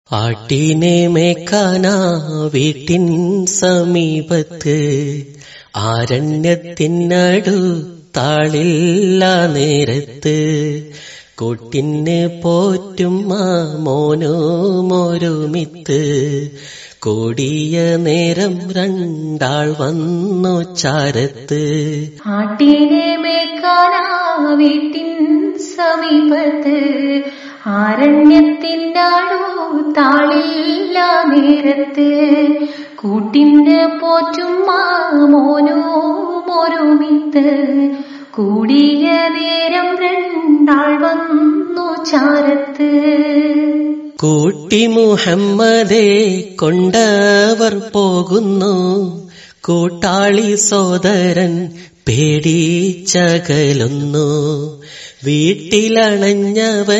ആട്ടിനെ മേക്കാനാ വീട്ടിൻ സമീപത്ത് ആരണ്യത്തിനടു താളില്ല നേരത്ത് കൂട്ടിന് പോറ്റും മോനോ മോരുമിത്ത് കൂടിയ നേരം രണ്ടാൾ വന്നു ചാരത്ത് ആട്ടിനെ മേക്കാനാ വീട്ടിൻ സമീപത്ത് ആരണ്യത്തിനാടു താളില്ല നേരത്ത് കൂട്ടിന് പോറ്റും മോനോ മോരുമിത്ത് കൂടിയ നേരം രണ്ടാൾ വന്നു ചാരത്ത് കൂട്ടി മുഹമ്മദെ കൊണ്ടവർ പോകുന്നു കൂട്ടാളി സോദരൻ പേടിച്ചകലുന്നു വീട്ടിലണഞ്ഞവൻ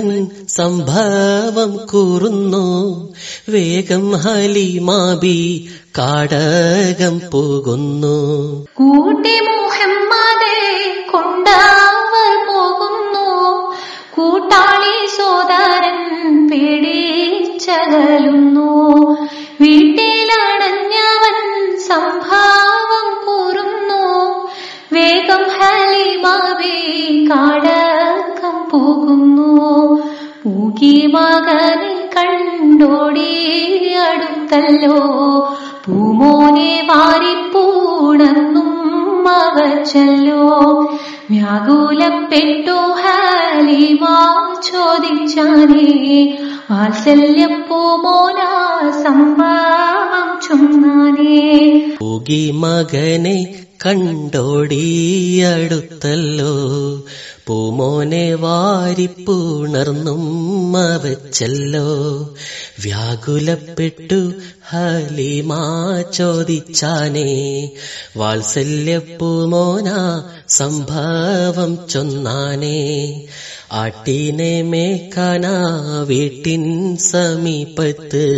സംഭവം കൂറുന്നു വേഗം ഹലിമാബി കാടകം പോകുന്നു കൂട്ടി മുഹമ്മദെ കൊണ്ടവർ പോകുന്നു കൂട്ടാളി സോദരൻ പേടിച്ചകലുന്നു വീട്ടിലണഞ്ഞവൻ സംഭാവം കൂറുന്നു വേഗം ഹലിമാവേ കാടക്കം പോകുന്നു പൂകി മകനെ കണ്ടോടി അടുത്തല്ലോ പൂമോനെ വാരിപ്പൂണെന്നും മവച്ചല്ലോ വ്യാകുലപ്പെട്ടു ഹലിമാ ചോദിച്ചാനേ വാത്സല്യപ്പൂമോന സംഭവം ചുമ്മാനേ പൂകി മകനെ കണ്ടോടി അടുത്തല്ലോ പൂമോനെ വാരിപ്പുണർന്നും അവച്ചല്ലോ വ്യാകുലപ്പെട്ടു ഹലിമാ ചോദിച്ചാനേ വാത്സല്യപ്പൂമോന സംഭവം ചൊന്നാനേ ആട്ടിനെ മേക്കാനാ വീട്ടിൻ സമീപത്ത്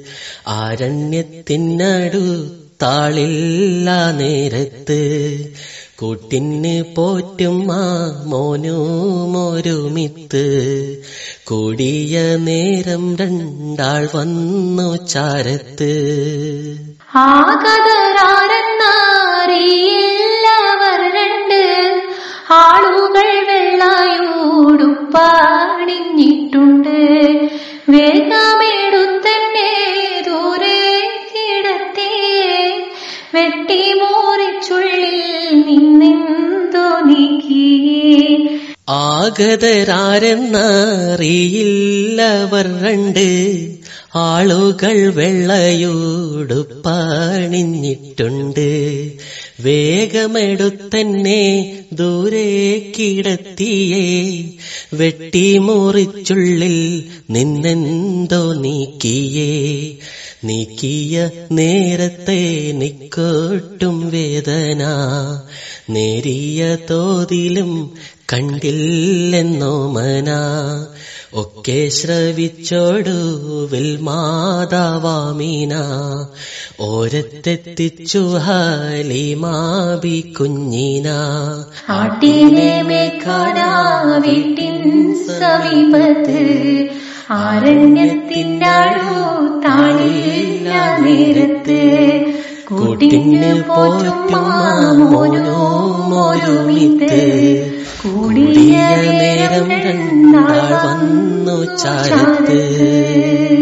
ആരണ്യത്തിനടു താളില്ല നേരത്ത് കൂട്ടിന് പോറ്റും ആ മോനു മോരുമിത്ത് കൂടിയ നേരം രണ്ടാൾ വന്നു ചാരത്ത് ആകതരാരെന്നറിയില്ലവർ രണ്ട് ആളുകൾ വെള്ളയൂടുപ്പാണിഞ്ഞിട്ടുണ്ട് വേഗമെടുത്തന്നെ ദൂരെ കിടത്തിയേ വെട്ടിമോറിച്ചുള്ളിൽ നിന്നെന്തോ നീക്കിയേ ആഗതരാരെന്നറിയില്ലവർ രണ്ട് ആളുകൾ വെള്ളയൂടുപ്പണിഞ്ഞിട്ടുണ്ട് വേഗമെടുത്തന്നെ ദൂരെ കിടത്തിയേ വെട്ടിമുറിച്ചുള്ളിൽ നിന്നെന്തോ നീക്കിയേ നീക്കിയ നേരത്തെ നിക്കോട്ടും വേദന നേരിയ തോതിലും കണ്ടില്ലെന്നോ മന ഒക്കെ ശ്രവിച്ചോടുവിൽ മാതാവാമീന ഓരത്തെത്തിച്ചു ഹാലിമാബി കുഞ്ഞിന ആട്ടിനെ മേക്കാനാ വീട്ടിൻ സമീപത്ത് ആരണ്യത്തിനാടു താളില്ല നേരത്ത് കൂട്ടിന് പോറ്റും മോനോ മോരുമിത്ത് കൂടിയ നേരം രണ്ടാൾ വന്നു ചാരത്ത്